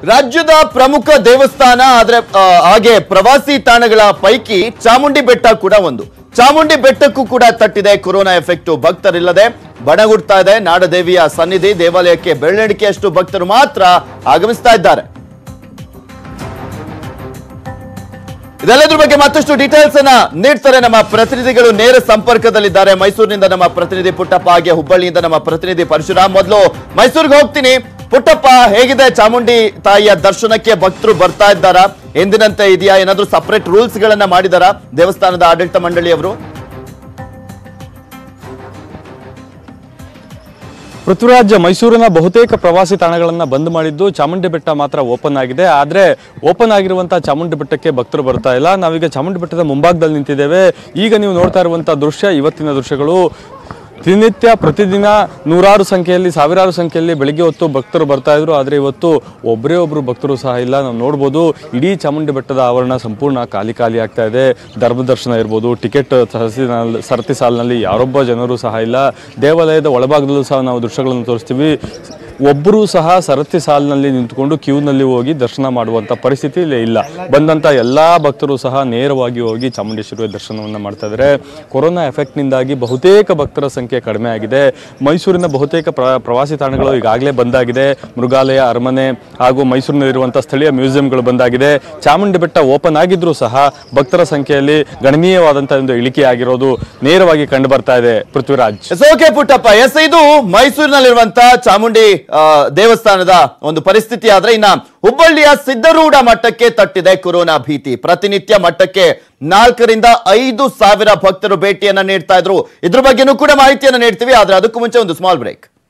ರಾಜ್ಯದ ಪ್ರಮುಖ ದೇವಸ್ಥಾನ ಆದ್ರೆ ಆ, ಹಾಗೆ ಪ್ರವಾಸಿ ತಾಣಗಳ ಪೈಕಿ ಚಾಮುಂಡಿ ಬೆಟ್ಟ ಕೂಡ ಒಂದು ಚಾಮುಂಡಿ ಬೆಟ್ಟಕ್ಕೂ ಕೂಡ ತಟ್ಟಿದೆ ಕೊರೋನಾ ಎಫೆಕ್ಟ್ ಭಕ್ತರಿಲ್ಲದೆ ಬಣಗುಡ್ತಾ ಇದೆ ನಾಡದೇವಿಯ ಸನ್ನಿಧಿ ದೇವಾಲಯಕ್ಕೆ ಬೆಳ್ಳಣಿಕೆಯಷ್ಟು ಭಕ್ತರು ಮಾತ್ರ ಆಗಮಿಸ್ತಾ ಇದ್ದಾರೆ ಇದೆಲ್ಲದ್ರ ಬಗ್ಗೆ ಮತ್ತಷ್ಟು ಡೀಟೇಲ್ಸ್ ಅನ್ನ ನೀಡ್ತಾರೆ ನಮ್ಮ ಪ್ರತಿನಿಧಿಗಳು ನೇರ ಸಂಪರ್ಕದಲ್ಲಿದ್ದಾರೆ ಮೈಸೂರಿನಿಂದ ನಮ್ಮ ಪ್ರತಿನಿಧಿ ಪುಟ್ಟಪ್ಪ ಹಾಗೆ ಹುಬ್ಬಳ್ಳಿಯಿಂದ ನಮ್ಮ ಪ್ರತಿನಿಧಿ ಪರಶುರಾಮ್ ಮೊದಲು ಮೈಸೂರಿಗೆ ಹೋಗ್ತೀನಿ ಪುಟ್ಟಪ್ಪ ಹೇಗಿದೆ ಚಾಮುಂಡಿ ತಾಯಿಯ ದರ್ಶನಕ್ಕೆ ಭಕ್ತರು ಬರ್ತಾ ಇದ್ದಾರಾ ಎಂದಿನಂತೆ ಇದೆಯಾ ಏನಾದ್ರೂ ಸಪರೇಟ್ ರೂಲ್ಸ್ ಗಳನ್ನ ಮಾಡಿದಾರಾ ದೇವಸ್ಥಾನದ ಆಡಳಿತ ಮಂಡಳಿಯವರು ಪೃಥ್ವಿರಾಜ್ ಮೈಸೂರಿನ ಬಹುತೇಕ ಪ್ರವಾಸಿ ತಾಣಗಳನ್ನು ಬಂದ್ ಮಾಡಿದ್ದು ಚಾಮುಂಡಿ ಬೆಟ್ಟ ಮಾತ್ರ ಓಪನ್ ಆಗಿದೆ ಆದರೆ ಓಪನ್ ಆಗಿರುವಂತಹ ಚಾಮುಂಡಿ ಬೆಟ್ಟಕ್ಕೆ ಭಕ್ತರು ಬರ್ತಾ ಇಲ್ಲ ನಾವೀಗ ಚಾಮುಂಡಿ ಬೆಟ್ಟದ ಮುಂಭಾಗದಲ್ಲಿ ನಿಂತಿದ್ದೇವೆ ಈಗ ನೀವು ನೋಡ್ತಾ ಇರುವಂತಹ ದೃಶ್ಯ ಇವತ್ತಿನ ದೃಶ್ಯಗಳು ದಿನನಿತ್ಯ ಪ್ರತಿದಿನ ನೂರಾರು ಸಂಖ್ಯೆಯಲ್ಲಿ ಸಾವಿರಾರು ಸಂಖ್ಯೆಯಲ್ಲಿ ಬೆಳಿಗ್ಗೆ ಹೊತ್ತು ಭಕ್ತರು ಬರ್ತಾ ಇದ್ರು ಆದರೆ ಇವತ್ತು ಒಬ್ಬರೇ ಒಬ್ಬರು ಭಕ್ತರು ಸಹ ಇಲ್ಲ ನಾವು ನೋಡ್ಬೋದು ಇಡೀ ಚಾಮುಂಡಿ ಬೆಟ್ಟದ ಆವರಣ ಸಂಪೂರ್ಣ ಖಾಲಿ ಖಾಲಿ ಆಗ್ತಾ ಇದೆ ಧರ್ಮದರ್ಶನ ಇರ್ಬೋದು ಟಿಕೆಟ್ ಸರಸಿ ಸರತಿ ಸಾಲಿನಲ್ಲಿ ಯಾರೊಬ್ಬ ಜನರು ಸಹ ಇಲ್ಲ ದೇವಾಲಯದ ಒಳಭಾಗದಲ್ಲೂ ಸಹ ನಾವು ದೃಶ್ಯಗಳನ್ನು ತೋರಿಸ್ತೀವಿ ಒಬ್ಬರೂ ಸಹ ಸರತಿ ಸಾಲಿನಲ್ಲಿ ನಿಂತುಕೊಂಡು ಕ್ಯೂನಲ್ಲಿ ಹೋಗಿ ದರ್ಶನ ಮಾಡುವಂಥ ಪರಿಸ್ಥಿತಿ ಇಲ್ಲಿ ಇಲ್ಲ ಬಂದಂಥ ಎಲ್ಲ ಭಕ್ತರು ಸಹ ನೇರವಾಗಿ ಹೋಗಿ ಚಾಮುಂಡೇಶ್ವರಿ ದರ್ಶನವನ್ನು ಮಾಡ್ತಾ ಇದ್ದಾರೆ ಕೊರೋನಾ ಎಫೆಕ್ಟ್ನಿಂದಾಗಿ ಬಹುತೇಕ ಭಕ್ತರ ಸಂಖ್ಯೆ ಕಡಿಮೆ ಆಗಿದೆ ಮೈಸೂರಿನ ಬಹುತೇಕ ಪ್ರ ಪ್ರವಾಸಿ ತಾಣಗಳು ಈಗಾಗಲೇ ಬಂದಾಗಿದೆ ಮೃಗಾಲಯ ಅರಮನೆ ಹಾಗೂ ಮೈಸೂರಿನಲ್ಲಿರುವಂಥ ಸ್ಥಳೀಯ ಮ್ಯೂಸಿಯಂಗಳು ಬಂದಾಗಿದೆ ಚಾಮುಂಡಿ ಬೆಟ್ಟ ಓಪನ್ ಆಗಿದ್ರೂ ಸಹ ಭಕ್ತರ ಸಂಖ್ಯೆಯಲ್ಲಿ ಗಣನೀಯವಾದಂಥ ಒಂದು ಇಳಿಕೆ ಆಗಿರೋದು ನೇರವಾಗಿ ಕಂಡು ಬರ್ತಾ ಇದೆ Prithviraj S okay Puttappa S ಇದು ಮೈಸೂರಿನಲ್ಲಿರುವಂತ ಚಾಮುಂಡಿ ಆ, ದೇವಸ್ಥಾನದ ಒಂದು ಪರಿಸ್ಥಿತಿ ಆದ್ರೆ ಇನ್ನ ಹುಬ್ಬಳ್ಳಿಯ ಸಿದ್ದರೂಢ ಮಟ್ಟಕ್ಕೆ ತಟ್ಟಿದೆ ಕೊರೋನಾ ಭೀತಿ ಪ್ರತಿನಿತ್ಯ ಮಟ್ಟಕ್ಕೆ ನಾಲ್ಕರಿಂದ ಐದು ಸಾವಿರ ಭಕ್ತರು ಭೇಟಿಯನ್ನ ನೀಡ್ತಾ ಇದ್ರು ಇದ್ರ ಬಗ್ಗೆನೂ ಕೂಡ ಮಾಹಿತಿಯನ್ನ ನೀಡ್ತೀವಿ ಆದ್ರೆ ಅದಕ್ಕೂ ಮುಂಚೆ ಒಂದು ಸ್ಮಾಲ್ ಬ್ರೇಕ್